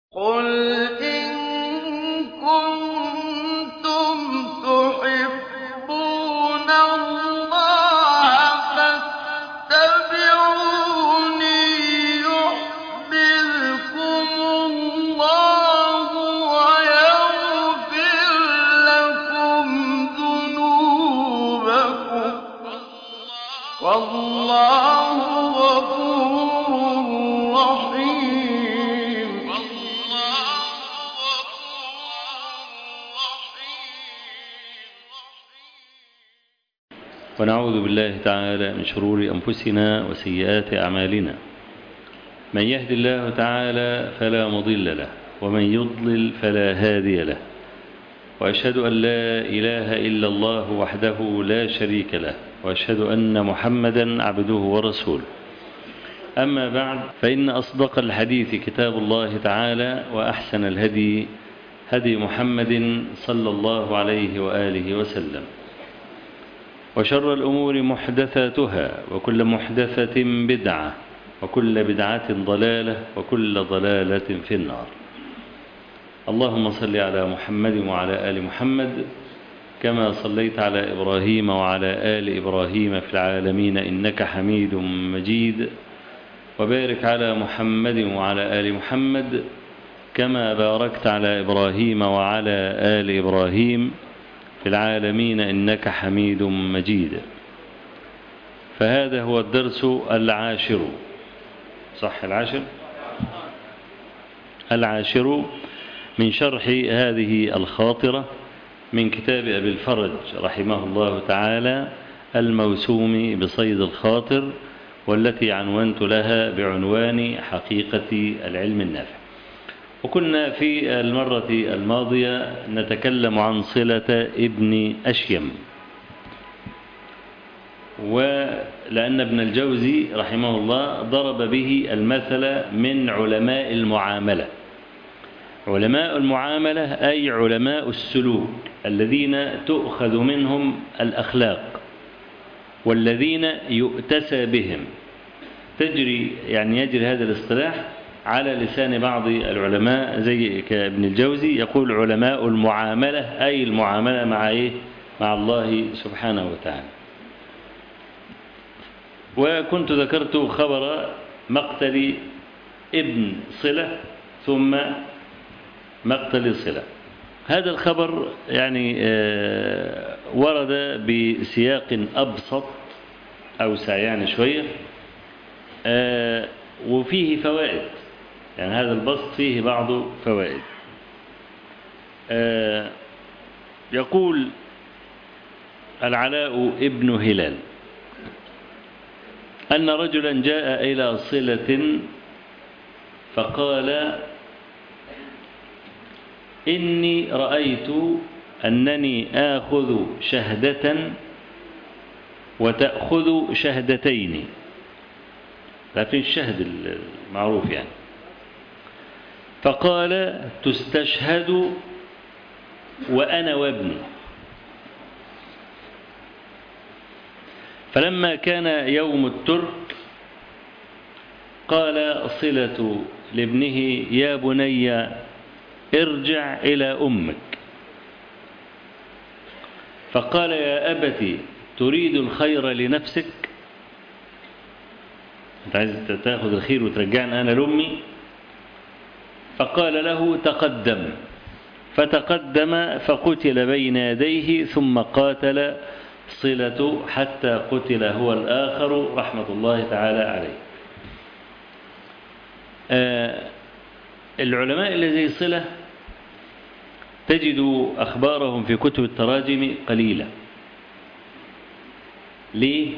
قُلْ إِن كُنتُمْ تُحِبُّونَ اللَّهَ فَاتَّبِعُونِي يُحْبِبْكُمُ اللَّهُ وَيَغْفِرْ لَكُمْ ذُنُوبَكُمْ ۗ وَاللَّهُ غَفُورٌ رَّحِيمٌ ونعوذ بالله تعالى من شرور أنفسنا وسيئات أعمالنا من يهد الله تعالى فلا مضل له ومن يضلل فلا هادي له وأشهد أن لا إله إلا الله وحده لا شريك له وأشهد أن محمدا عبده ورسوله أما بعد فإن أصدق الحديث كتاب الله تعالى وأحسن الهدي هدي محمد صلى الله عليه وآله وسلم وشر الأمور محدثاتها وكل محدثة بدعة وكل بدعة ضلالة وكل ضلالة في النار اللهم صل على محمد وعلى آل محمد كما صليت على إبراهيم وعلى آل إبراهيم في العالمين إنك حميد مجيد وبارك على محمد وعلى آل محمد كما باركت على إبراهيم وعلى آل إبراهيم في العالمين إنك حميد مجيد فهذا هو الدرس العاشر صح العاشر العاشر من شرح هذه الخاطرة من كتاب أبي الفرج رحمه الله تعالى الموسوم بصيد الخاطر والتي عنونت لها بعنوان حقيقة العلم النافع وكنا في المرة الماضية نتكلم عن صلة ابن أشيم ولأن ابن الجوزي رحمه الله ضرب به المثل من علماء المعاملة علماء المعاملة أي علماء السلوك الذين تؤخذ منهم الأخلاق والذين يؤتسى بهم تجري يعني يجري هذا الاصطلاح على لسان بعض العلماء زي كابن الجوزي يقول علماء المعاملة أي المعاملة مع إيه؟ مع الله سبحانه وتعالى وكنت ذكرت خبر مقتل ابن صلة ثم مقتل صلة هذا الخبر يعني ورد بسياق أبسط أوسع يعني شوية وفيه فوائد يعني هذا البسط فيه بعض فوائد يقول العلاء ابن هلال أن رجلا جاء إلى صلة فقال إني رأيت أنني آخذ شهدة وتأخذ شهدتين لكن الشهد المعروف يعني فقال تستشهد وأنا وابني فلما كان يوم الترك قال صلة لابنه يا بني ارجع إلى أمك فقال يا أبت تريد الخير لنفسك أنت عايز تاخذ الخير وترجعني أنا لأمي فقال له تقدم فتقدم فقتل بين يديه ثم قاتل صلة حتى قتل هو الآخر رحمة الله تعالى عليه آه العلماء الذي صلة تجد أخبارهم في كتب التراجم قليلة ليه؟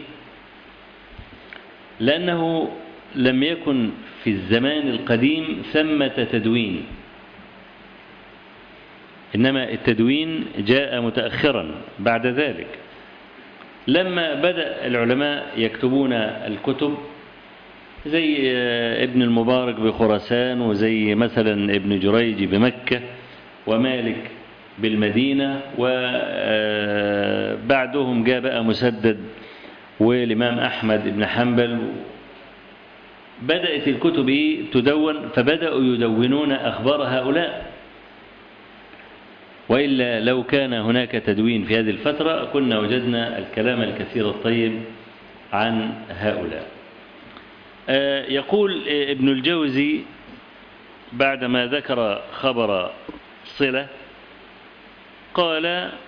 لأنه لم يكن في الزمان القديم ثمة تدوين إنما التدوين جاء متأخرا بعد ذلك لما بدأ العلماء يكتبون الكتب زي ابن المبارك بخراسان وزي مثلا ابن جريج بمكة ومالك بالمدينة وبعدهم جاء بقى مسدد والإمام أحمد بن حنبل بدأت الكتب إيه تدون فبدأوا يدونون أخبار هؤلاء وإلا لو كان هناك تدوين في هذه الفترة كنا وجدنا الكلام الكثير الطيب عن هؤلاء يقول ابن الجوزي بعدما ذكر خبر صلة قال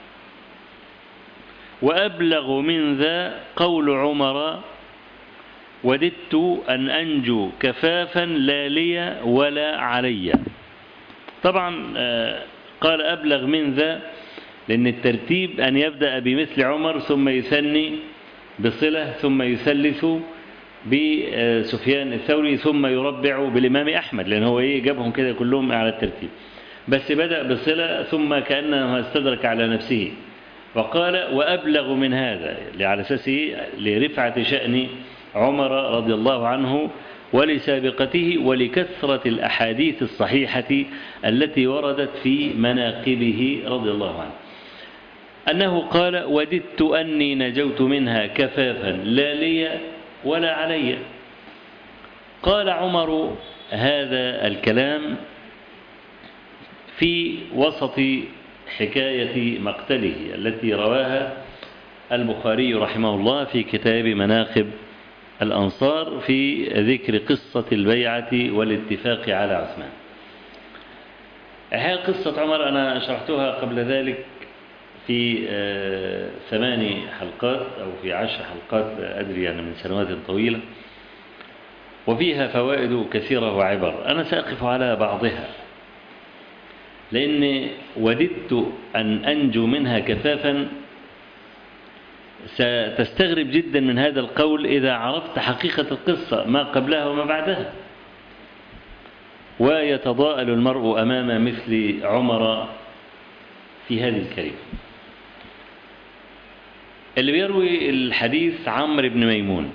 وأبلغ من ذا قول عمر وددت أن أنجو كفافا لا لي ولا علي طبعا قال أبلغ من ذا لأن الترتيب أن يبدأ بمثل عمر ثم يثني بصلة ثم يثلث بسفيان الثوري ثم يربع بالإمام أحمد لأن هو إيه جابهم كده كلهم على الترتيب بس بدأ بصلة ثم كأنه استدرك على نفسه وقال وأبلغ من هذا على أساس لرفعة شأن عمر رضي الله عنه ولسابقته ولكثرة الأحاديث الصحيحة التي وردت في مناقبه رضي الله عنه أنه قال وددت أني نجوت منها كفافا لا لي ولا علي قال عمر هذا الكلام في وسط حكاية مقتله التي رواها البخاري رحمه الله في كتاب مناقب الأنصار في ذكر قصة البيعة والاتفاق على عثمان هذه قصة عمر أنا شرحتها قبل ذلك في ثماني حلقات أو في عشر حلقات أدري يعني من سنوات طويلة وفيها فوائد كثيرة وعبر أنا سأقف على بعضها لأن وددت أن أنجو منها كفافا ستستغرب جدا من هذا القول إذا عرفت حقيقة القصة ما قبلها وما بعدها ويتضاءل المرء أمام مثل عمر في هذه الكلمة اللي بيروي الحديث عمرو بن ميمون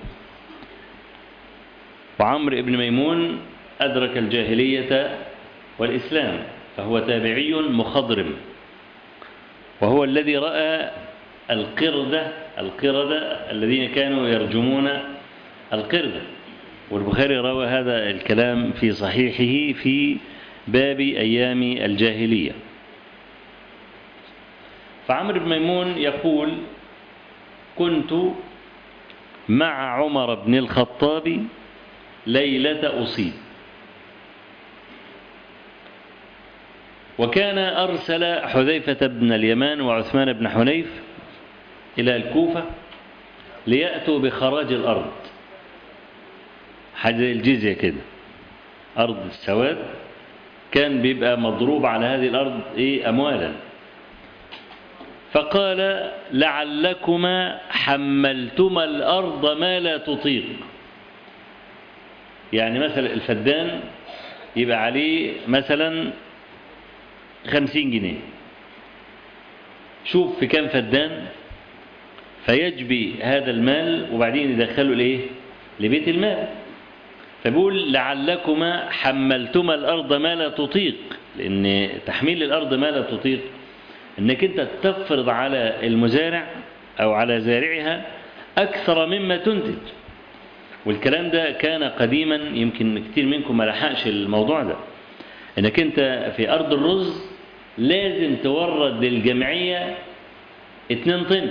وعمرو بن ميمون أدرك الجاهلية والإسلام فهو تابعي مخضرم وهو الذي رأى القردة القردة الذين كانوا يرجمون القردة والبخاري روى هذا الكلام في صحيحه في باب أيام الجاهلية فعمرو بن ميمون يقول كنت مع عمر بن الخطاب ليلة أصيب وكان أرسل حذيفة بن اليمان وعثمان بن حنيف إلى الكوفة ليأتوا بخراج الأرض حاجة الجزية كده أرض السواد كان بيبقى مضروب على هذه الأرض إيه أموالا فقال لعلكما حملتما الأرض ما لا تطيق يعني مثلا الفدان يبقى عليه مثلا خمسين جنيه شوف في كام فدان فيجبي هذا المال وبعدين يدخله لإيه لبيت المال فبيقول لعلكما حملتما الأرض ما لا تطيق لأن تحميل الأرض ما لا تطيق أنك أنت تفرض على المزارع أو على زارعها أكثر مما تنتج والكلام ده كان قديما يمكن كتير منكم ما لحقش الموضوع ده انك انت في ارض الرز لازم تورد للجمعية 2 طن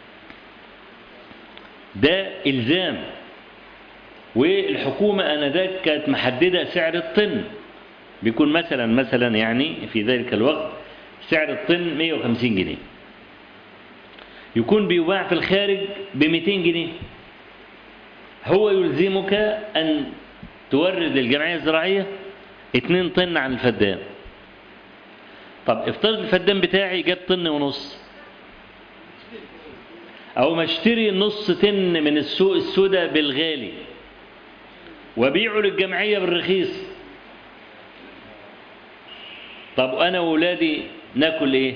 ده الزام والحكومة انذاك كانت محددة سعر الطن بيكون مثلا مثلا يعني في ذلك الوقت سعر الطن 150 جنيه يكون بيباع في الخارج ب 200 جنيه هو يلزمك أن تورد للجمعية الزراعية 2 طن عن الفدان طب افترض الفدان بتاعي جاب طن ونص أو ما اشتري نص طن من السوق السوداء بالغالي وبيعه للجمعية بالرخيص طب أنا وولادي ناكل إيه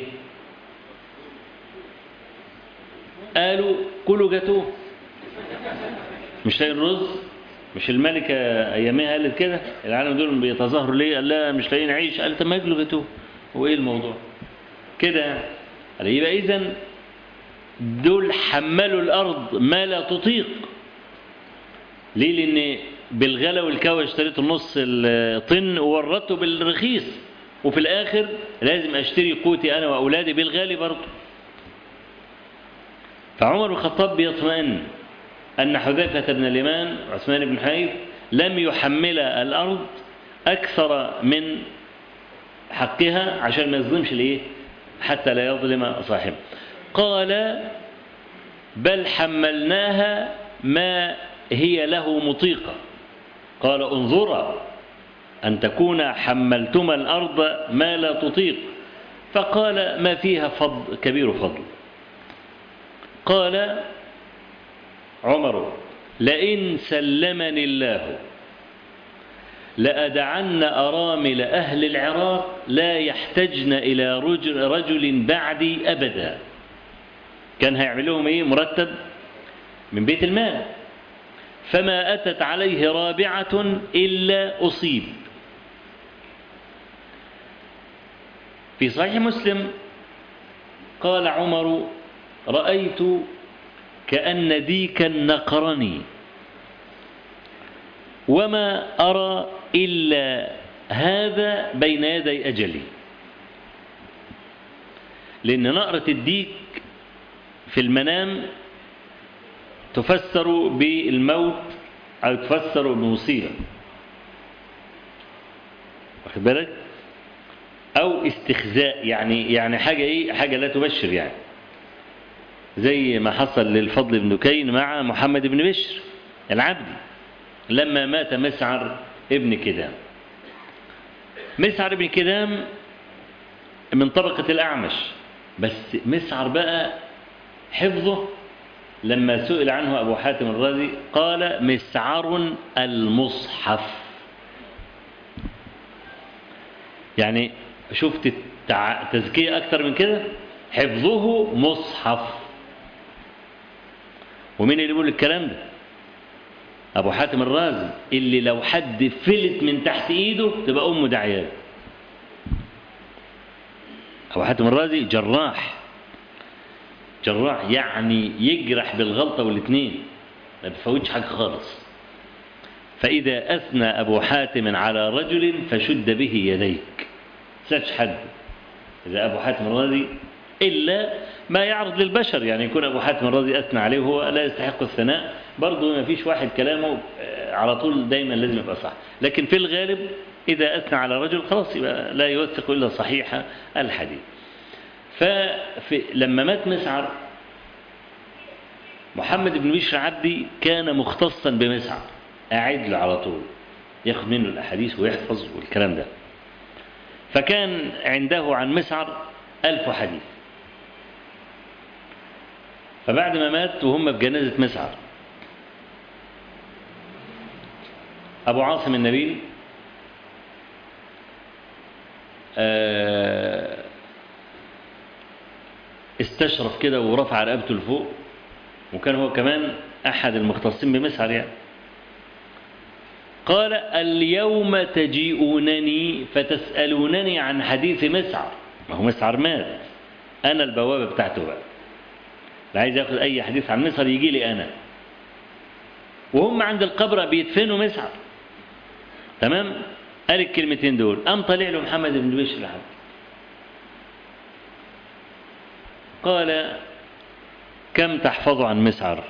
قالوا كلوا جاتوه مش لاقي الرز مش الملكة أيامها قالت كده العالم دول بيتظاهروا ليه قال لا مش لاقيين عيش قال طب ما ياكلوا جاتوه هو إيه الموضوع كده قال يبقى إذا دول حملوا الأرض ما لا تطيق ليه لأن بالغلا والكوى اشتريت النص الطن وورطته بالرخيص وفي الآخر لازم أشتري قوتي أنا وأولادي بالغالي برضه فعمر بن الخطاب بيطمئن أن حذيفة بن اليمان وعثمان بن حنيف لم يحملا الأرض أكثر من حقها عشان ما يظلمش الإيه حتى لا يظلم صاحبه قال بل حملناها ما هي له مطيقة قال انظرا أن تكون حملتما الأرض ما لا تطيق فقال ما فيها فضل كبير فضل قال عمر لئن سلمني الله لأدعن أرامل أهل العراق لا يحتجن إلى رجل, رجل بعدي أبدا كان هيعمل لهم إيه مرتب من بيت المال فما أتت عليه رابعة إلا أصيب في صحيح مسلم قال عمر رأيت كأن ديكا نقرني وما أرى إلا هذا بين يدي أجلي لأن نقرة الديك في المنام تفسر بالموت أو تفسر بالمصيبة واخد بالك أو استخزاء يعني يعني حاجة إيه حاجة لا تبشر يعني زي ما حصل للفضل بن كين مع محمد بن بشر العبدي لما مات مسعر ابن كدام مسعر ابن كدام من طبقة الأعمش بس مسعر بقى حفظه لما سئل عنه أبو حاتم الرازي قال مسعر المصحف يعني شفت التع... تزكية أكتر من كده حفظه مصحف ومين اللي بيقول الكلام ده أبو حاتم الرازي اللي لو حد فلت من تحت إيده تبقى أمه دعيان أبو حاتم الرازي جراح جراح يعني يجرح بالغلطة والاثنين ما بيفوتش حاجة خالص فإذا أثنى أبو حاتم على رجل فشد به يديك ساتش حد إذا أبو حاتم الرازي إلا ما يعرض للبشر يعني يكون أبو حاتم الرازي أثنى عليه وهو لا يستحق الثناء برضه ما فيش واحد كلامه على طول دايما لازم يبقى صح لكن في الغالب إذا أثنى على رجل خلاص يبقى لا يوثق إلا صحيح الحديث فلما مات مسعر محمد بن بشر عبدي كان مختصا بمسعر قاعد له على طول ياخد منه الأحاديث ويحفظ والكلام ده فكان عنده عن مسعر ألف حديث فبعد ما مات وهم في جنازة مسعر أبو عاصم النبيل استشرف كده ورفع رقبته لفوق وكان هو كمان أحد المختصين بمسعر يعني قال اليوم تجيئونني فتسألونني عن حديث مسعر ما هو مسعر مات أنا البوابة بتاعته بقى اللي عايز ياخد أي حديث عن مسعر يجي لي أنا وهم عند القبر بيدفنوا مسعر تمام قال الكلمتين دول قام طلع له محمد بن بشر العبد قال كم تحفظ عن مسعر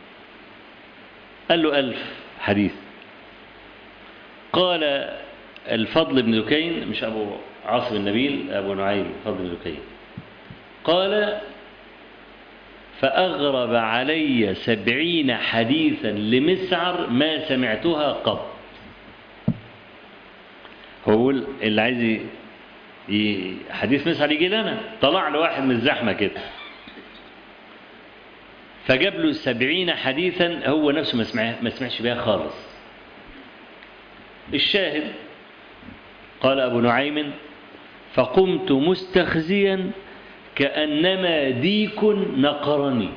قال له ألف حديث قال الفضل بن دكين مش أبو عاصم النبيل أبو نعيم فضل بن دكين قال فأغرب علي سبعين حديثا لمسعر ما سمعتها قط هو اللي عايز حديث مسعر يجي لنا طلع له واحد من الزحمة كده فجاب له سبعين حديثا هو نفسه ما, سمع ما سمعش بها خالص الشاهد قال أبو نعيم فقمت مستخزيا كأنما ديك نقرني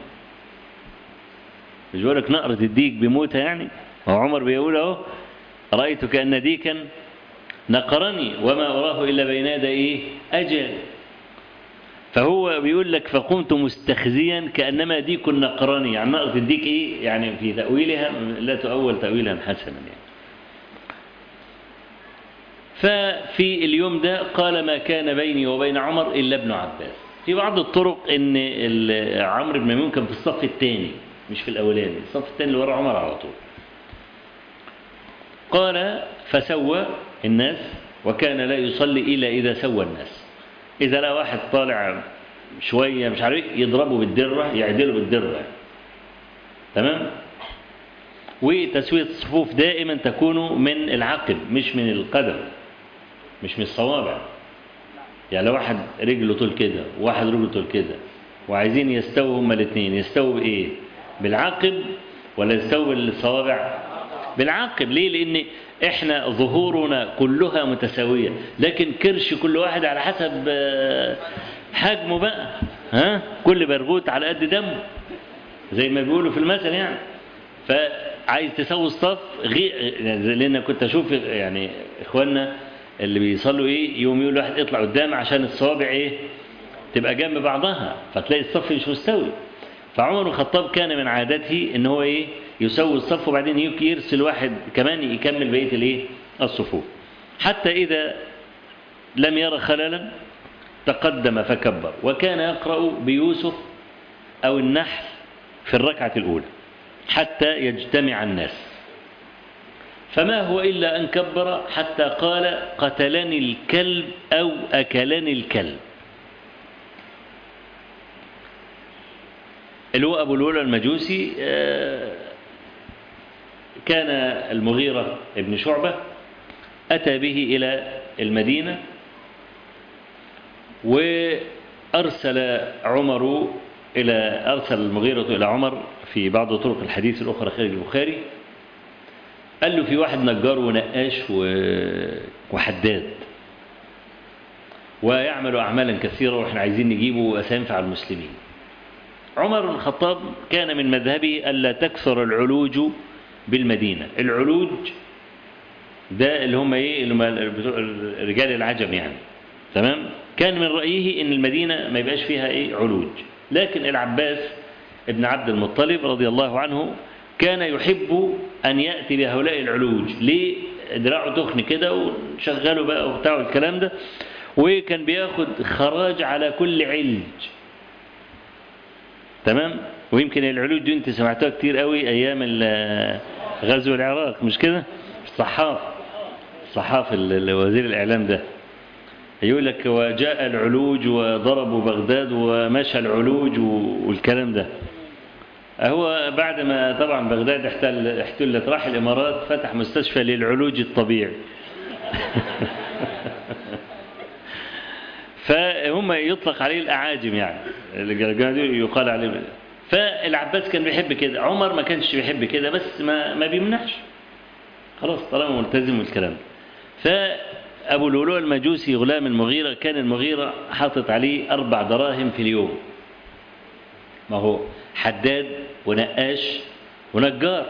مش بقول لك نقرة الديك بموتها يعني هو عمر بيقول اهو رأيت كأن ديكا نقرني وما أراه إلا بين يدي إيه أجل فهو بيقول لك فقمت مستخزيا كأنما ديك نقرني يعني نقرة الديك إيه يعني في تأويلها لا تؤول تأويلا حسنا يعني ففي اليوم ده قال ما كان بيني وبين عمر إلا ابن عباس في بعض الطرق ان ال- عمرو بن ميمون كان في الصف الثاني مش في الاولاني الصف الثاني اللي ورا عمر على طول قال فسوى الناس وكان لا يصلي الا اذا سوى الناس اذا لا واحد طالع شويه مش عارف إيه، يضربه بالدره يعدله بالدره تمام وتسويه الصفوف دائما تكون من العقب مش من القدم مش من الصوابع يعني لو واحد رجله طول كده وواحد رجله طول كده وعايزين يستووا هما الاثنين يستووا بايه بالعقب ولا يستووا بالصوابع بالعقب ليه لان احنا ظهورنا كلها متساويه لكن كرش كل واحد على حسب آه، حجمه بقى ها كل برغوت على قد دمه زي ما بيقولوا في المثل يعني فعايز تسوي الصف غير لان كنت اشوف يعني اخواننا اللي بيصلوا ايه يوم يقول واحد اطلع قدام عشان الصوابع ايه تبقى جنب بعضها فتلاقي الصف مش مستوي فعمر بن الخطاب كان من عادته ان هو ايه يسوي الصف وبعدين يك- يرسل واحد كمان يكمل بقيه الايه الصفوف حتى اذا لم ير خللا تقدم فكبر وكان يقرا بيوسف او النحل في الركعه الاولى حتى يجتمع الناس فما هو إلا أن كبر حتى قال قتلني الكلب أو أكلني الكلب اللي هو أبو الولى المجوسي آه، كان المغيرة ابن شعبة أتى به إلى المدينة وأرسل عمر إلى أرسل المغيرة إلى عمر في بعض طرق الحديث الأخرى خارج البخاري قال له في واحد نجار ونقاش و- وحداد ويعمل أعمالا كثيرة وإحنا عايزين نجيبه سينفع المسلمين عمر بن الخطاب كان من مذهبه ألا تكثر العلوج بالمدينة العلوج ده اللي هم ايه اللي هم بتوع رجال العجم يعني تمام كان من رأيه ان المدينة ما يبقاش فيها ايه علوج لكن العباس ابن عبد المطلب رضي الله عنه كان يحب ان يأتي بهؤلاء العلوج ليه دراعه تخن كده وشغله بقى وبتاع الكلام ده وكان بياخد خراج على كل علج تمام ويمكن العلوج دي انت سمعتوها كتير قوي ايام ال- غزو العراق مش كده الصحاف الصحاف ال- ال- وزير الاعلام ده يقول لك وجاء العلوج وضربوا بغداد ومشى العلوج و- والكلام ده هو بعد ما طبعا بغداد احتل احتلت راح الامارات فتح مستشفى للعلوج الطبيعي فهم يطلق عليه الاعاجم يعني اللي يقال عليه فالعباس كان بيحب كده عمر ما كانش بيحب كده بس ما ما بيمنعش خلاص طالما ملتزم بالكلام فابو لؤلؤ المجوسي غلام المغيره كان المغيره حاطط عليه اربع دراهم في اليوم ما هو حداد ونقاش ونجار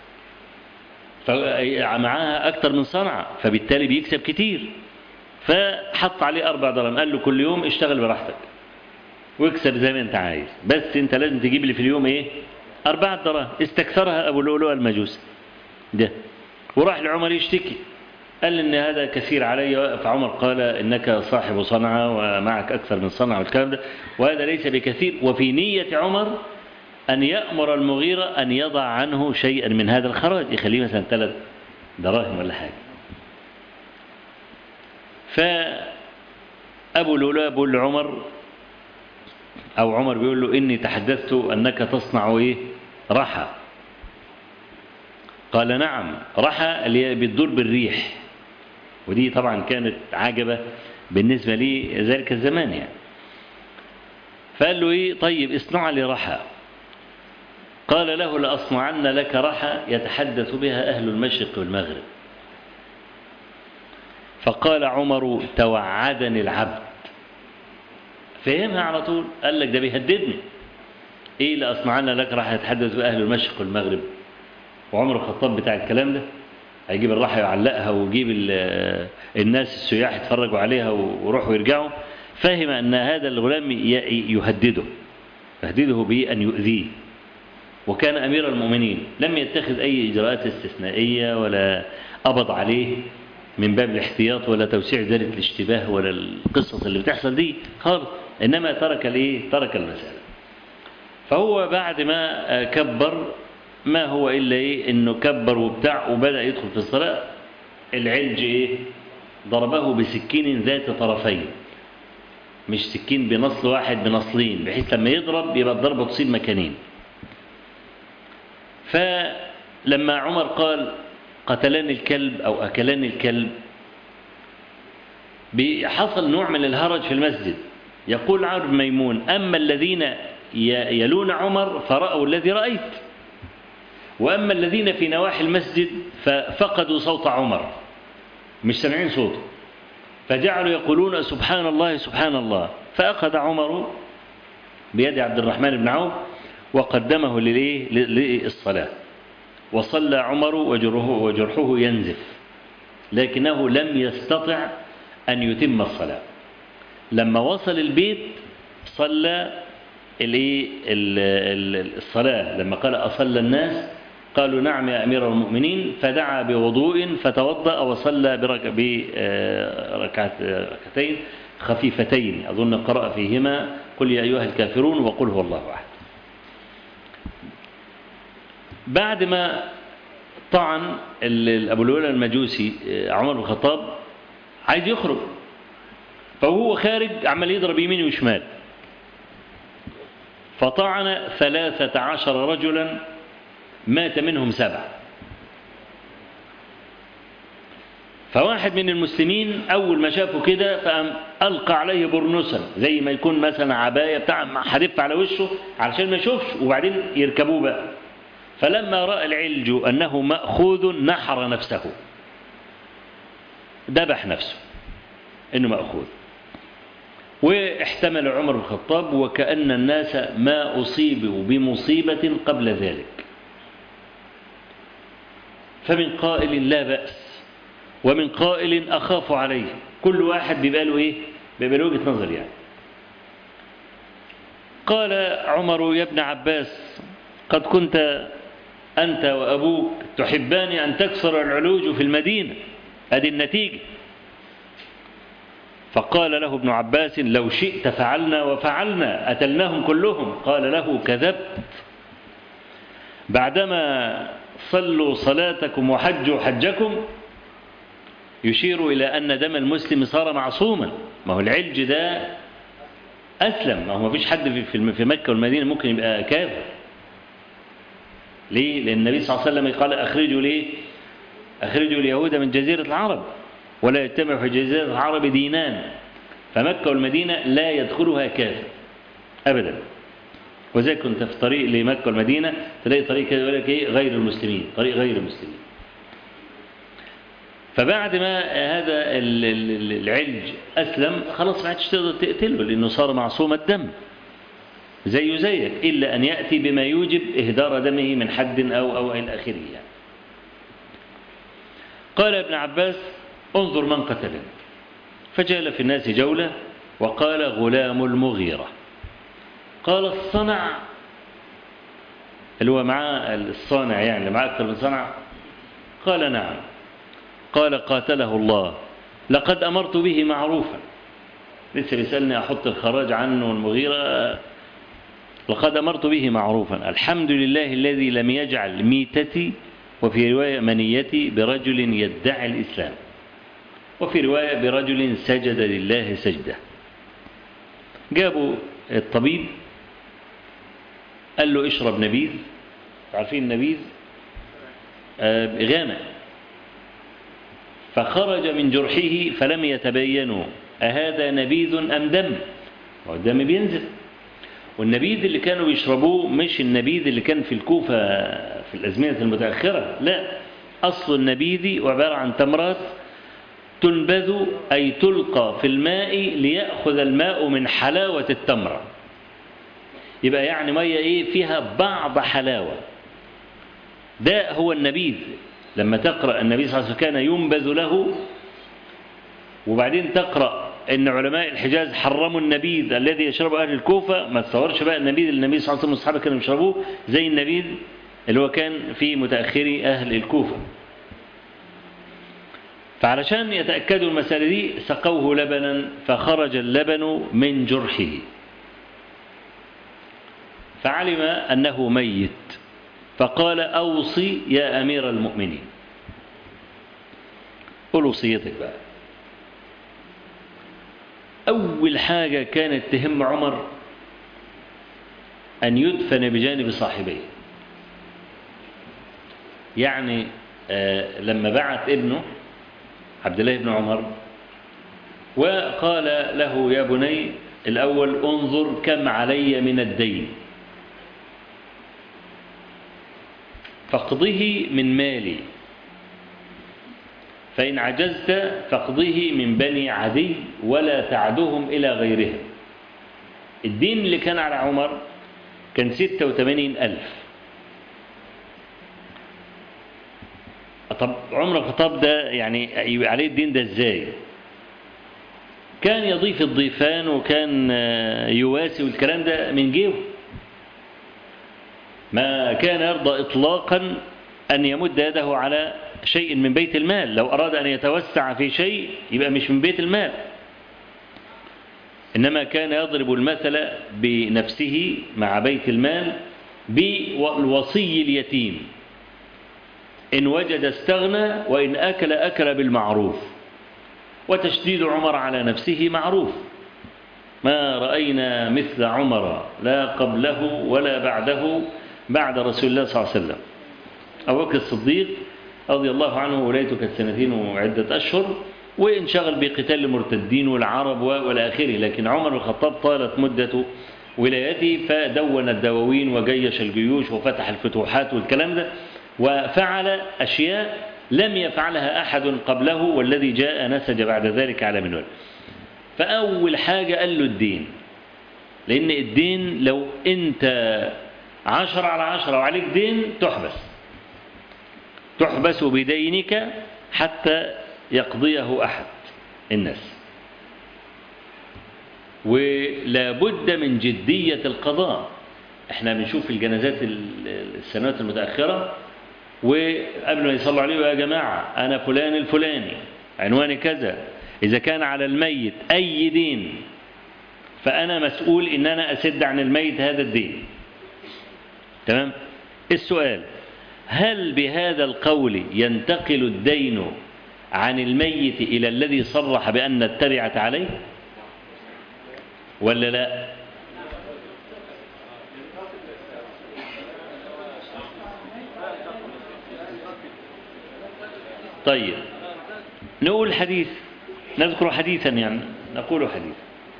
فمعاها أكتر من صنعة فبالتالي بيكسب كتير فحط عليه أربع دراهم قال له كل يوم اشتغل براحتك واكسب زي ما انت عايز بس انت لازم تجيب لي في اليوم ايه أربعة دراهم استكثرها أبو لؤلؤ المجوسي ده وراح لعمر يشتكي قال ان هذا كثير علي فعمر قال انك صاحب صنعه ومعك اكثر من صنعه والكلام ده وهذا ليس بكثير وفي نيه عمر ان يامر المغيره ان يضع عنه شيئا من هذا الخراج يخليه مثلا ثلاث دراهم ولا حاجه فابو لؤلؤ بيقول لعمر او عمر بيقول له اني تحدثت انك تصنع ايه رحى قال نعم رحى اللي هي بتدور بالريح ودي طبعا كانت عجبة بالنسبة لي ذلك الزمان يعني فقال له ايه طيب اصنع لي رحى قال له لأصنعن لك رحى يتحدث بها أهل المشرق والمغرب فقال عمر توعدني العبد فهمها على طول قال لك ده بيهددني ايه لأصنعن لك رحى يتحدث بها أهل المشرق والمغرب وعمر الخطاب بتاع الكلام ده هيجيب الراحة يعلقها ويجيب الناس السياح يتفرجوا عليها ويروحوا ويرجعوا فهم أن هذا الغلام يهدده يهدده بأن يؤذيه وكان أمير المؤمنين لم يتخذ أي إجراءات استثنائية ولا قبض عليه من باب الاحتياط ولا توسيع ذلك الاشتباه ولا القصص اللي بتحصل دي خالص إنما ترك الإيه ترك المسألة فهو بعد ما كبر ما هو إلا إيه إنه كبر وبتاع وبدأ يدخل في الصلاة العلج إيه ضربه بسكين ذات طرفين مش سكين بنصل واحد بنصلين بحيث لما يضرب يبقى الضربة تصيب مكانين فلما عمر قال قتلان الكلب أو أكلان الكلب حصل نوع من الهرج في المسجد يقول عمرو بن ميمون أما الذين يلون عمر فرأوا الذي رأيت وأما الذين في نواحي المسجد ففقدوا صوت عمر مش سامعين صوته فجعلوا يقولون سبحان الله سبحان الله فأخذ عمر بيد عبد الرحمن بن عوف وقدمه للصلاة وصلى عمر وجرحه, وجرحه ينزف لكنه لم يستطع أن يتم الصلاة لما وصل البيت صلى الصلاة لما قال أصلى الناس قالوا نعم يا أمير المؤمنين فدعا بوضوء فتوضأ وصلى بركعتين خفيفتين أظن قرأ فيهما قل يا أيها الكافرون وقل هو الله أحد بعد ما طعن أبو الولا المجوسي عمر بن الخطاب عايز يخرج فهو خارج عمال يضرب يمين وشمال فطعن ثلاثة عشر رجلا مات منهم سبع فواحد من المسلمين أول ما شافه كده فقام ألقى عليه برنسا زي ما يكون مثلا عباية بتاع حدف على وشه علشان ما يشوفش وبعدين يركبوه بقى فلما رأى العلج أنه مأخوذ نحر نفسه ذبح نفسه إنه مأخوذ واحتمل عمر بن الخطاب وكأن الناس ما أصيبوا بمصيبة قبل ذلك فمن قائل لا بأس ومن قائل أخاف عليه كل واحد بيبقى له إيه بيبقى له وجهة نظر يعني قال عمر يا ابن عباس قد كنت أنت وأبوك تحبان أن تكسر العلوج في المدينة هذه النتيجة فقال له ابن عباس لو شئت فعلنا وفعلنا أتلناهم كلهم قال له كذبت بعدما صلوا صلاتكم وحجوا حجكم يشير إلى أن دم المسلم صار معصوما ما هو العلج ده أسلم ما هو ما فيش حد في مكة والمدينة ممكن يبقى كافر ليه؟ لأن النبي صلى الله عليه وسلم قال أخرجوا ليه؟ أخرجوا اليهود من جزيرة العرب ولا يجتمع في جزيرة العرب دينان فمكة والمدينة لا يدخلها كافر أبدا وزي كنت في طريق لمكة والمدينة تلاقي طريق كده يقول لك إيه غير المسلمين طريق غير المسلمين فبعد ما هذا العلج أسلم خلاص ما عادش تقدر تقتله لأنه صار معصوم الدم زيه زيك إلا أن يأتي بما يوجب إهدار دمه من حد أو أو إلى آخره يعني. قال ابن عباس انظر من قتله فجال في الناس جولة وقال غلام المغيرة قال الصنع اللي هو معاه الصانع يعني معاه أكثر من صنع قال نعم قال قاتله الله لقد أمرت به معروفا لسه بيسألني أحط الخراج عنه المغيرة لقد أمرت به معروفا الحمد لله الذي لم يجعل ميتتي وفي رواية منيتي برجل يدعي الإسلام وفي رواية برجل سجد لله سجدة جابوا الطبيب قال له اشرب نبيذ عارفين النبيذ آه غامق فخرج من جرحه فلم يتبينوا أهذا نبيذ أم دم والدم بينزل والنبيذ اللي كانوا بيشربوه مش النبيذ اللي كان في الكوفة في الأزمنة المتأخرة لا أصل النبيذ عبارة عن تمرات تنبذ أي تلقى في الماء ليأخذ الماء من حلاوة التمرة يبقى يعني مية إيه فيها بعض حلاوة ده هو النبيذ لما تقرأ النبي صلى الله عليه وسلم كان ينبذ له وبعدين تقرأ ان علماء الحجاز حرموا النبيذ الذي يشربه اهل الكوفه ما تصورش بقى النبيذ اللي النبي صلى الله عليه وسلم والصحابه كانوا يشربوه زي النبيذ اللي هو كان في متاخري اهل الكوفه فعلشان يتأكدوا المسألة دي سقوه لبنا فخرج اللبن من جرحه فعلم أنه ميت فقال أوصي يا أمير المؤمنين قل وصيتك بقى أول حاجة كانت تهم عمر أن يدفن بجانب صاحبيه يعني آه لما بعت ابنه عبد الله بن عمر وقال له يا بني الأول انظر كم علي من الدين فاقضه من مالي فإن عجزت فاقضه من بني عدي ولا تعدهم إلى غيرهم الدين اللي كان على عمر كان ستة وثمانين ألف طب عمر الخطاب ده يعني عليه الدين ده ازاي كان يضيف الضيفان وكان يواسي والكلام ده من جيبه ما كان يرضى إطلاقا أن يمد يده على شيء من بيت المال لو أراد أن يتوسع في شيء يبقى مش من بيت المال إنما كان يضرب المثل بنفسه مع بيت المال بالوصي اليتيم إن وجد استغنى وإن أكل أكل بالمعروف وتشديد عمر على نفسه معروف ما رأينا مثل عمر لا قبله ولا بعده بعد رسول الله صلى الله عليه وسلم أبو بكر الصديق رضي الله عنه ولايته كانت سنتين وعدة أشهر وانشغل بقتال المرتدين والعرب والى اخره لكن عمر بن الخطاب طالت مدة ولايته فدون الدواوين وجيش الجيوش وفتح الفتوحات والكلام ده وفعل أشياء لم يفعلها أحد قبله والذي جاء نسج بعد ذلك على منوال فأول حاجة قال له الدين لأن الدين لو أنت عشر على عشرة وعليك دين تحبس تحبس بدينك حتى يقضيه أحد الناس ولا بد من جدية القضاء احنا بنشوف في الجنازات السنوات المتأخرة وقبل ما يصلوا عليه يا جماعة أنا فلان الفلاني عنواني كذا إذا كان على الميت أي دين فأنا مسؤول إن أنا أسد عن الميت هذا الدين تمام السؤال هل بهذا القول ينتقل الدين عن الميت إلى الذي صرح بأن التبعة عليه ولا لا طيب نقول حديث نذكر حديثا يعني نقول حديث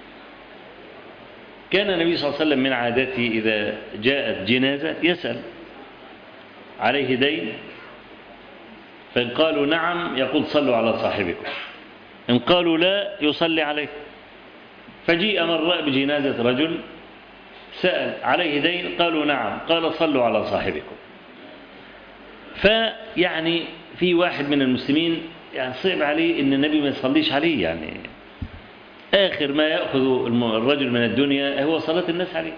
كان النبي صلى الله عليه وسلم من عادته إذا جاءت جنازة يسأل عليه دين فإن قالوا نعم يقول صلوا على صاحبكم إن قالوا لا يصلي عليه فجيء مرة بجنازة رجل سأل عليه دين قالوا نعم قال صلوا على صاحبكم فيعني في واحد من المسلمين يعني صعب عليه ان النبي ما يصليش عليه يعني آخر ما يأخذ الرجل من الدنيا هو صلاة الناس عليه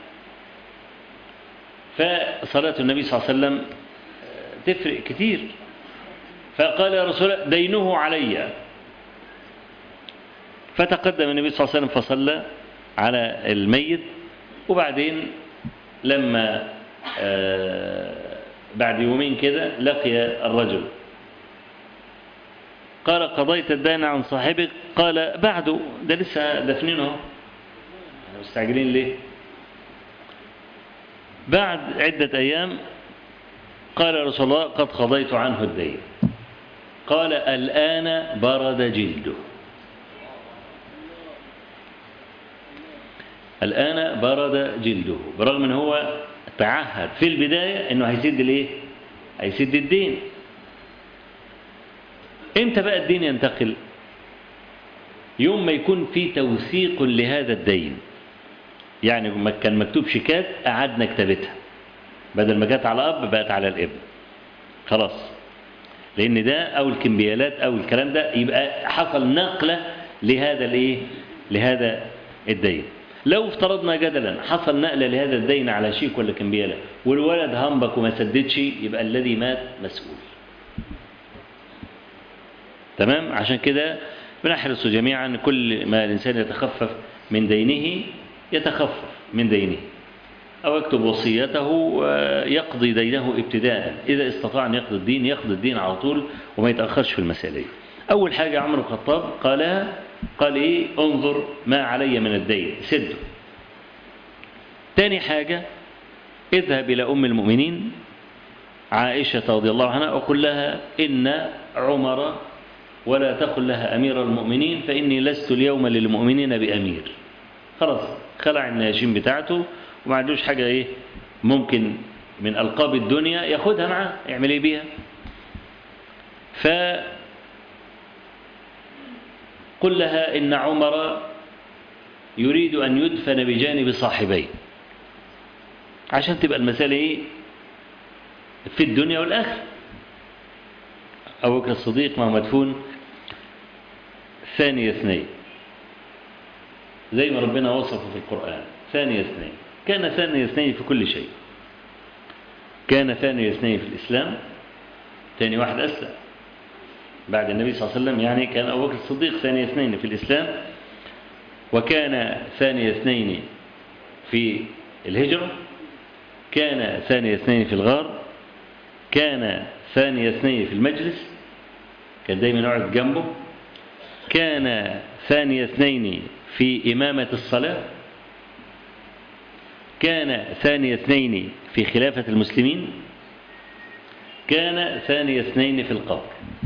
فصلاة النبي صلى الله عليه وسلم تفرق كتير فقال يا رسول الله دينه علي فتقدم النبي صلى الله عليه وسلم فصلى على الميت وبعدين لما بعد يومين كده لقي الرجل قال قضيت الدين عن صاحبك قال بعده ده لسه دفنينه احنا مستعجلين ليه بعد عدة أيام قال رسول الله قد قضيت عنه الدين قال الآن برد جلده الآن برد جلده برغم ان هو تعهد في البداية انه هيسد الايه هيسد الدين امتى بقى الدين ينتقل يوم ما يكون في توثيق لهذا الدين يعني كان مكتوب شيكات قعدنا كتابتها بدل ما جت على اب بقت على الابن خلاص لان ده او الكمبيالات او الكلام ده يبقى حصل نقله لهذا الايه لهذا الدين لو افترضنا جدلا حصل نقله لهذا الدين على شيك ولا كمبياله والولد همبك وما سددش يبقى الذي مات مسؤول تمام عشان كده بنحرص جميعا كل ما الإنسان يتخفف من دينه يتخفف من دينه أو يكتب وصيته ويقضي دينه ابتداء إذا استطاع أن يقضي الدين يقضي الدين على طول وما يتأخرش في المسألة دي. أول حاجة عمر بن الخطاب قال قال إيه انظر ما علي من الدين سده تاني حاجة اذهب إلى أم المؤمنين عائشة رضي الله عنها وقل لها إن عمر ولا تقل لها أمير المؤمنين فإني لست اليوم للمؤمنين بأمير خلاص خلع الناشين بتاعته وما عندوش حاجة إيه ممكن من ألقاب الدنيا ياخدها معاه يعمل إيه بيها ف قل لها إن عمر يريد أن يدفن بجانب صاحبيه عشان تبقى المسألة إيه في الدنيا والآخرة أبو بكر الصديق ما هو مدفون ثاني اثنين زي ما ربنا وصفه في القرآن ثاني اثنين كان ثاني اثنين في كل شيء كان ثاني اثنين في الإسلام ثاني واحد أسلم بعد النبي صلى الله عليه وسلم يعني كان أبو بكر الصديق ثاني اثنين في الإسلام وكان ثاني اثنين في الهجرة كان ثاني اثنين في الغار كان ثاني اثنين في المجلس كان دايما يقعد جنبه كان ثاني اثنين في إمامة الصلاة كان ثاني اثنين في خلافة المسلمين كان ثاني اثنين في القبر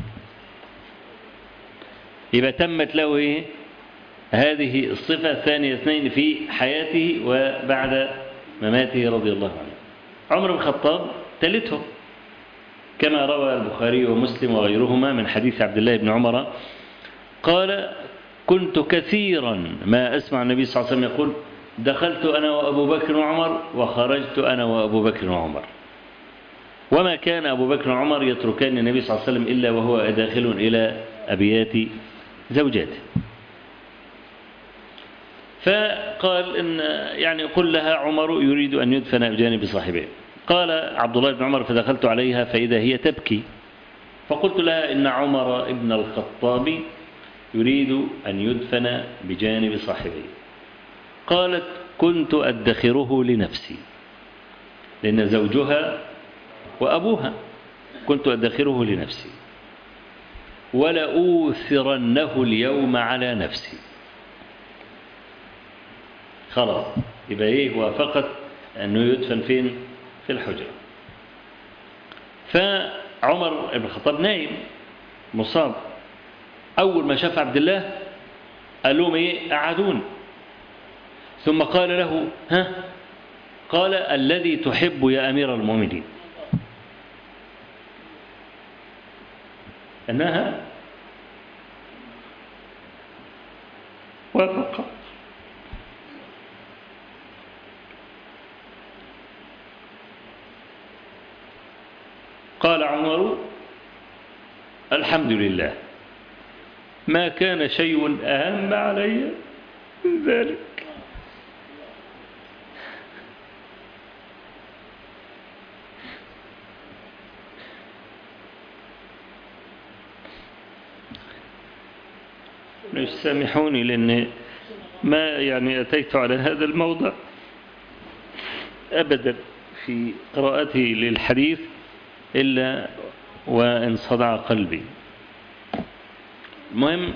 يبقى تمت له إيه؟ هذه الصفة ثانية اثنين في حياته وبعد مماته رضي الله عنه عمر بن الخطاب ثالثهم كما روى البخاري ومسلم وغيرهما من حديث عبد الله بن عمر قال كنت كثيرا ما أسمع النبي صلى الله عليه وسلم يقول دخلت أنا وأبو بكر وعمر وخرجت أنا وأبو بكر وعمر وما كان أبو بكر وعمر يتركان النبي صلى الله عليه وسلم إلا وهو داخل إلى أبيات زوجاته فقال إن يعني قل لها عمر يريد أن يدفن بجانب صاحبه قال عبد الله بن عمر فدخلت عليها فإذا هي تبكي فقلت لها إن عمر ابن الخطاب يريد أن يدفن بجانب صاحبه قالت كنت أدخره لنفسي لأن زوجها وأبوها كنت أدخره لنفسي ولأوثرنه اليوم على نفسي خلاص يبقى ايه وافقت انه يدفن فين في الحجرة فعمر بن الخطاب نايم مصاب اول ما شاف عبد الله قال لهم ايه قعدون ثم قال له ها قال الذي تحب يا امير المؤمنين انها وافقت قال عمر الحمد لله ما كان شيء أهم علي من ذلك سامحوني لأن ما يعني أتيت على هذا الموضع أبدا في قراءتي للحديث إلا وإن صدع قلبي المهم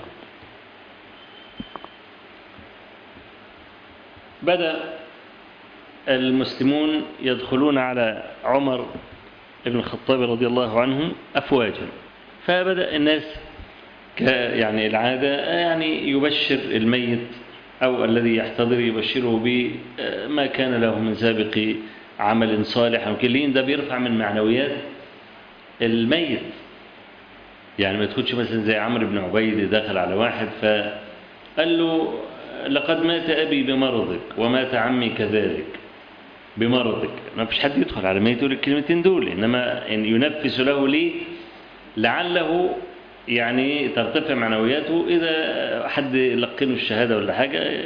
بدأ المسلمون يدخلون على عمر بن الخطاب رضي الله عنه أفواجا فبدأ الناس يعني العادة يعني يبشر الميت أو الذي يحتضر يبشره بما كان له من سابق عمل صالح وكلين ده بيرفع من معنويات الميت يعني ما تكونش مثلا زي عمرو بن عبيد دخل على واحد فقال له لقد مات أبي بمرضك ومات عمي كذلك بمرضك ما فيش حد يدخل على ميت يقول الكلمتين دول إنما إن ينفس له ليه لعله يعني ترتفع معنوياته إذا حد لقنه الشهادة ولا حاجة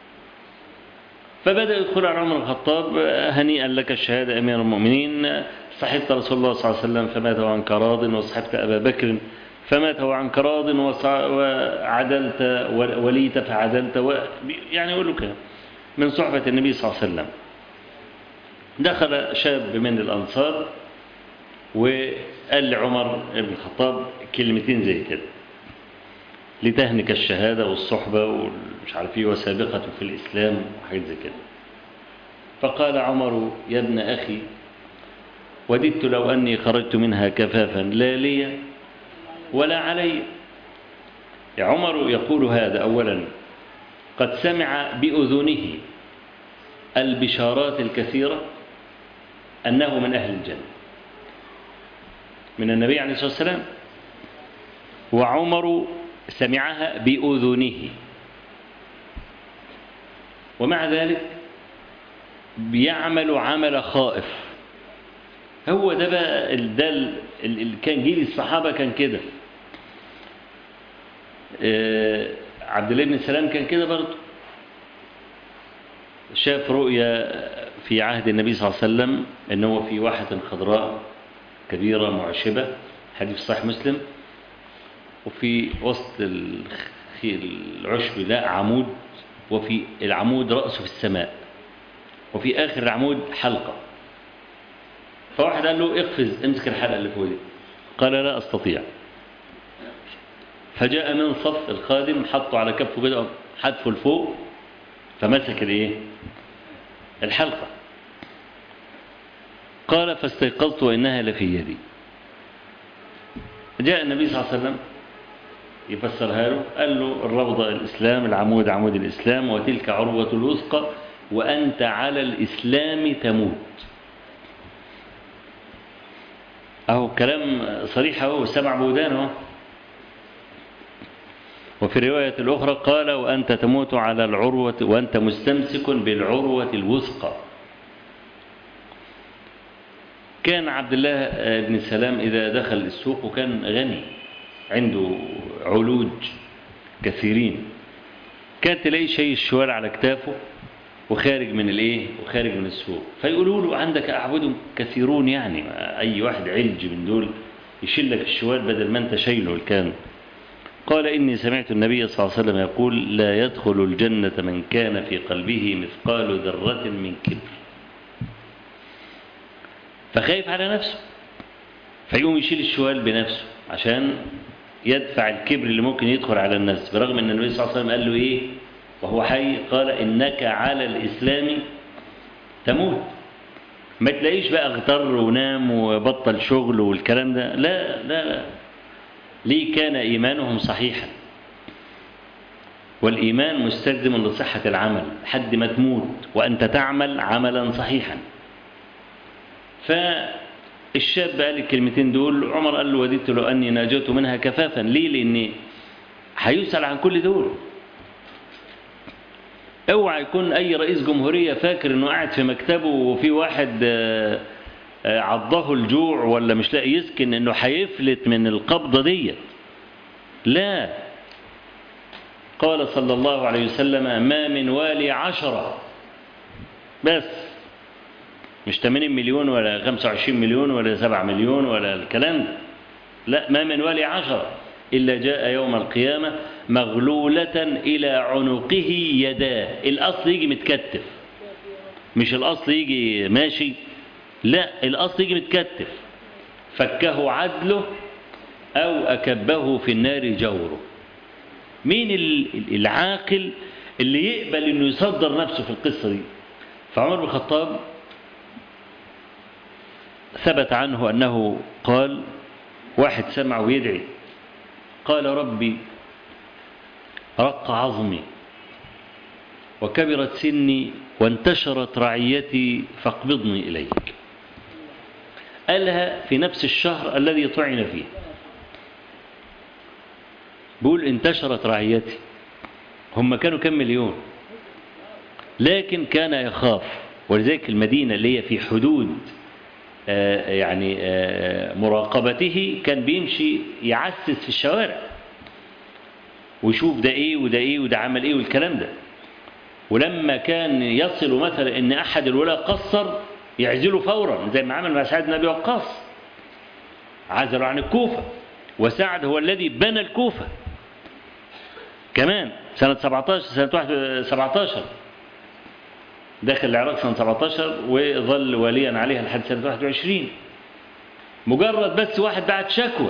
فبدأ يدخل على عمر الخطاب هنيئا لك الشهادة أمير المؤمنين صحبت رسول الله صلى الله عليه وسلم فمات وعنك راض وصحبت أبا بكر فمات وعنك راض وصع- وعدلت وليت فعدلت و... يعني يقول له كده من صحبة النبي صلى الله عليه وسلم دخل شاب من الأنصار وقال لعمر بن الخطاب كلمتين زي كده لتهنك الشهادة والصحبة ومش عارف ايه وسابقة في الإسلام وحاجات زي كده فقال عمر يا ابن أخي وددت لو أني خرجت منها كفافا لا لي ولا علي يا عمر يقول هذا أولا قد سمع بأذنه البشارات الكثيرة أنه من أهل الجنة من النبي عليه الصلاة والسلام وعمر سمعها بأذنه ومع ذلك بيعمل عمل خائف هو ده بقى ال- ده ال- ال- ال- كان جيل الصحابة كان كده آه، عبد الله بن سلام كان كده برضه شاف رؤيا في عهد النبي صلى الله عليه وسلم ان هو في واحة خضراء كبيرة معشبة حديث صحيح مسلم وفي وسط الخ- العشب ده عمود وفي العمود رأسه في السماء وفي آخر العمود حلقة فواحد قال له اقفز امسك الحلقة اللي فوق دي قال لا أستطيع فجاء من صف الخادم حطه على كفه كده حدفه لفوق فمسك الايه الحلقة قال فاستيقظت وإنها لفي يدي جاء النبي صلى الله عليه وسلم يفسرها له قال له الروضة الإسلام العمود عمود الإسلام وتلك عروة الوثقى وأنت على الإسلام تموت أهو كلام صريح أهو سمع بودان أهو وفي الرواية الأخرى قال وأنت تموت على العروة وأنت مستمسك بالعروة الوثقى كان عبد الله بن سلام إذا دخل السوق وكان غني عنده علوج كثيرين كان تلاقي شيء الشوال على كتافه وخارج من الايه وخارج من السوق فيقولوا له عندك اعبد كثيرون يعني اي واحد علج من دول يشيل لك الشوال بدل ما انت شايله الكان قال اني سمعت النبي صلى الله عليه وسلم يقول لا يدخل الجنه من كان في قلبه مثقال ذره من كبر فخايف على نفسه فيقوم يشيل الشوال بنفسه عشان يدفع الكبر اللي ممكن يدخل على الناس برغم ان النبي صلى الله عليه وسلم قال له ايه وهو حي قال انك على الاسلام تموت ما تلاقيش بقى اغتر ونام وبطل شغل والكلام ده لا لا لا ليه كان ايمانهم صحيحا والايمان مستلزم لصحه العمل حد ما تموت وانت تعمل عملا صحيحا فالشاب قال الكلمتين دول عمر قال له وددت لو اني ناجوت منها كفافا ليه لان هيسال عن كل دول اوعى يكون اي رئيس جمهوريه فاكر انه قاعد في مكتبه وفي واحد عضه الجوع ولا مش لاقي يسكن انه هيفلت من القبضه ديت لا قال صلى الله عليه وسلم ما من والي عشرة بس مش 80 مليون ولا 25 مليون ولا 7 مليون ولا الكلام ده لا ما من والي عشرة إلا جاء يوم القيامة مغلولة إلى عنقه يداه الأصل يجي متكتف مش الأصل يجي ماشي لا الأصل يجي متكتف فكه عدله أو أكبه في النار جوره مين العاقل اللي يقبل انه يصدر نفسه في القصة دي فعمر بن الخطاب ثبت عنه أنه قال واحد سمعه يدعي قال ربي رق عظمي وكبرت سني وانتشرت رعيتي فاقبضني إليك قالها في نفس الشهر الذي طعن فيه بيقول انتشرت رعيتي هم كانوا كم مليون لكن كان يخاف ولذلك المدينة اللي هي في حدود آه يعني آه مراقبته كان بيمشي يعسس في الشوارع ويشوف ده ايه وده ايه وده عمل ايه والكلام ده ولما كان يصل مثلا ان احد الولاة قصر يعزله فورا زي ما عمل مع سعد بن ابي وقاص عزله عن الكوفه وسعد هو الذي بنى الكوفة كمان سنة 17 سنة 17 داخل العراق سنة 17 وظل واليا عليها لحد سنة 21 مجرد بس واحد بعت شكوى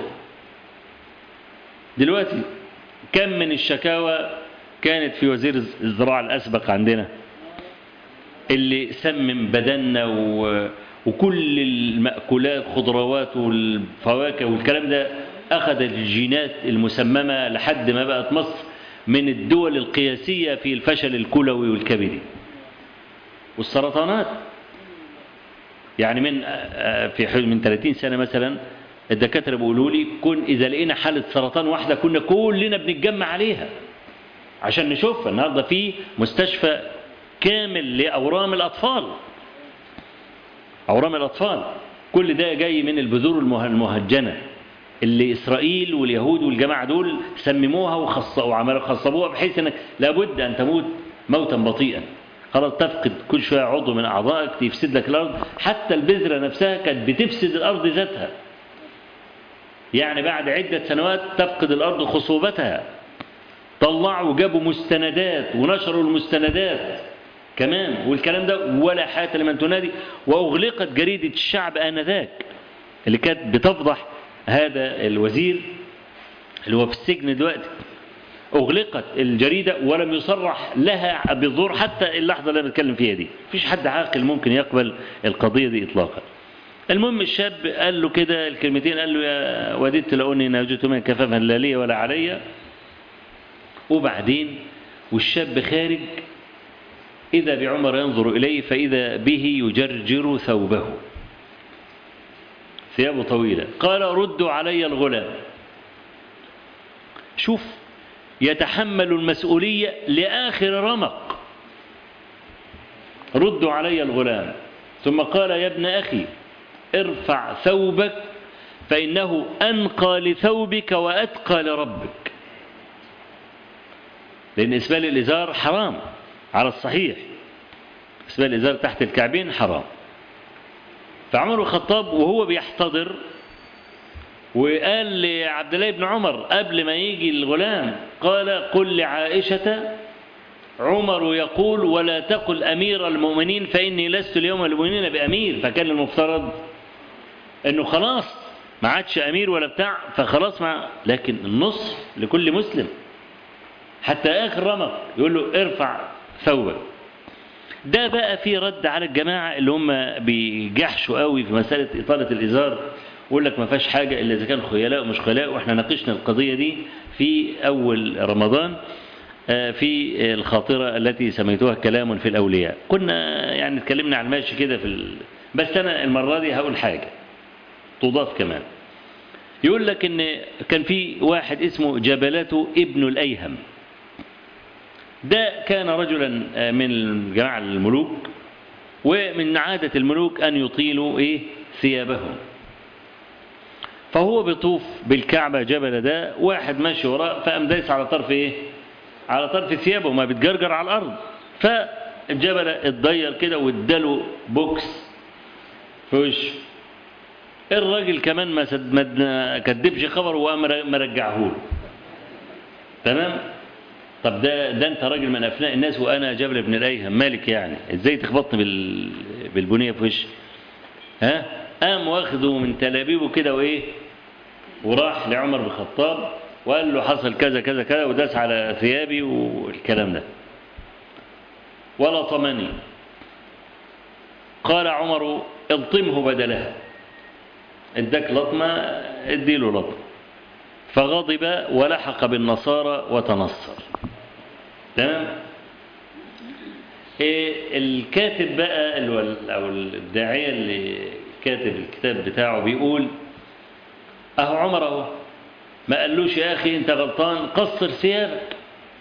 دلوقتي كم من الشكاوى كانت في وزير الزراعة الأسبق عندنا اللي سمم بدنا و... وكل المأكولات خضروات والفواكه والكلام ده أخذ الجينات المسممة لحد ما بقت مصر من الدول القياسية في الفشل الكلوي والكبدي والسرطانات يعني من في من 30 سنة مثلا الدكاترة بيقولوا لي كن إذا لقينا حالة سرطان واحدة كنا كلنا بنتجمع عليها عشان نشوفها النهاردة في مستشفى كامل لأورام الأطفال أورام الأطفال كل ده جاي من البذور المهجنة اللي إسرائيل واليهود والجماعة دول سمموها وعملوا خصبوها بحيث أنك لابد أن تموت موتا بطيئا خلاص تفقد كل شوية عضو من أعضائك تفسد لك الأرض حتى البذرة نفسها كانت بتفسد الأرض ذاتها يعني بعد عدة سنوات تفقد الأرض خصوبتها طلعوا وجابوا مستندات ونشروا المستندات كمان والكلام ده ولا حياة لمن تنادي وأغلقت جريدة الشعب آنذاك اللي كانت بتفضح هذا الوزير اللي هو في السجن دلوقتي أغلقت الجريدة ولم يصرح لها بالظهور حتى اللحظة اللي أنا بتكلم فيها دي مفيش حد عاقل ممكن يقبل القضية دي إطلاقا المهم الشاب قال له كده الكلمتين قال له يا وددت لو اني ناجيت من كفافا لا لي ولا علي وبعدين والشاب خارج إذا بعمر ينظر إليه فإذا به يجرجر ثوبه ثيابه طويلة قال ردوا علي الغلام شوف يتحمل المسؤولية لآخر رمق ردوا علي الغلام ثم قال يا ابن أخي ارفع ثوبك فإنه أنقى لثوبك وأتقى لربك لأن إسبال الإزار حرام على الصحيح إسبال الإزار تحت الكعبين حرام فعمر الخطاب وهو بيحتضر وقال لعبد الله بن عمر قبل ما يجي الغلام قال قل لعائشة عمر يقول ولا تقل أمير المؤمنين فإني لست اليوم المؤمنين بأمير فكان المفترض أنه خلاص ما عادش أمير ولا بتاع فخلاص مع لكن النصف لكل مسلم حتى آخر رمق يقول له ارفع ثوبك ده بقى في رد على الجماعة اللي هم بيجحشوا قوي في مسألة إطالة الإزار ويقول لك ما فيهاش حاجة إلا إذا كان خيلاء ومش خيلاء وإحنا ناقشنا القضية دي في أول رمضان في الخاطرة التي سميتوها كلام في الأولياء كنا يعني اتكلمنا عن الماشي كده في ال... بس أنا المرة دي هقول حاجة تضاف كمان يقول لك إن كان في واحد اسمه جبلته ابن الأيهم ده كان رجلا من جماعة الملوك ومن عادة الملوك أن يطيلوا إيه ثيابهم فهو بيطوف بالكعبة جبل ده واحد ماشي وراه فقام دايس على طرف إيه على طرف ثيابه ما بتجرجر على الأرض فالجبل اتضير كده واداله بوكس في وشه الراجل كمان ما سد ما كدبش خبر وقام مرجعه له تمام طب ده ده انت راجل من افناء الناس وانا جبل بن الايهم مالك يعني ازاي تخبطني بال بالبنيه في وشي ها قام واخده من تلابيبه كده وايه وراح لعمر بن الخطاب وقال له حصل كذا كذا كذا وداس على ثيابي والكلام ده ولا طمني قال عمر الطمه بدلها اداك لطمه اديله لطمه فغضب ولحق بالنصارى وتنصر تمام إيه الكاتب بقى او الداعيه اللي كاتب الكتاب بتاعه بيقول اهو عمر اهو ما قالوش يا اخي انت غلطان قصر ثيابك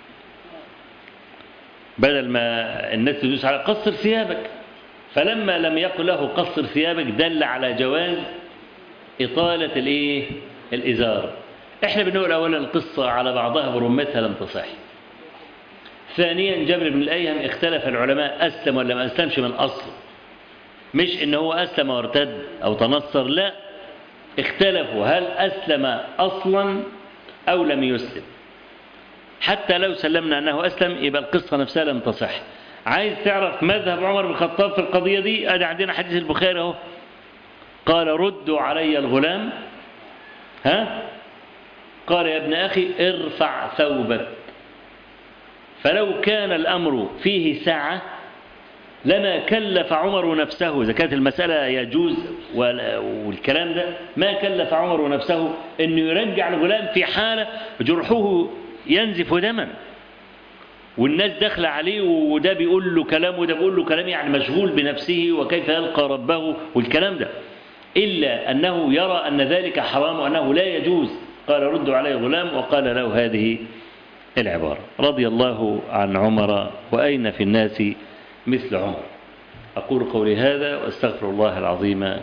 بدل ما الناس تدوس على قصر ثيابك فلما لم يقل له قصر ثيابك دل على جواز إطالة الإيه؟ الإزار إحنا بنقول أولا القصة على بعضها برمتها لم تصح ثانيا جابر بن الأيهم اختلف العلماء أسلم ولا ما أسلمش من أصل مش إن هو أسلم وارتد أو تنصر لا اختلفوا هل أسلم أصلا أو لم يسلم حتى لو سلمنا أنه أسلم يبقى القصة نفسها لم تصح عايز تعرف مذهب عمر بن الخطاب في القضية دي أدي عندنا حديث البخاري اهو قال ردوا علي الغلام ها قال يا ابن أخي ارفع ثوبك فلو كان الأمر فيه سعة لما كلف عمر نفسه إذا كانت المسألة يجوز والكلام ده ما كلف عمر نفسه أنه يرجع الغلام في حالة جرحه ينزف دما والناس داخله عليه وده بيقول له كلام وده بيقول له كلام يعني مشغول بنفسه وكيف يلقى ربه والكلام ده إلا أنه يرى أن ذلك حرام وأنه لا يجوز قال ردوا عليه غلام وقال له هذه العبارة رضي الله عن عمر وأين في الناس مثل عمر أقول قولي هذا وأستغفر الله العظيم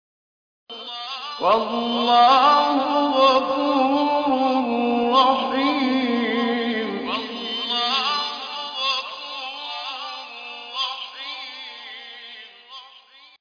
والله غفور رحيم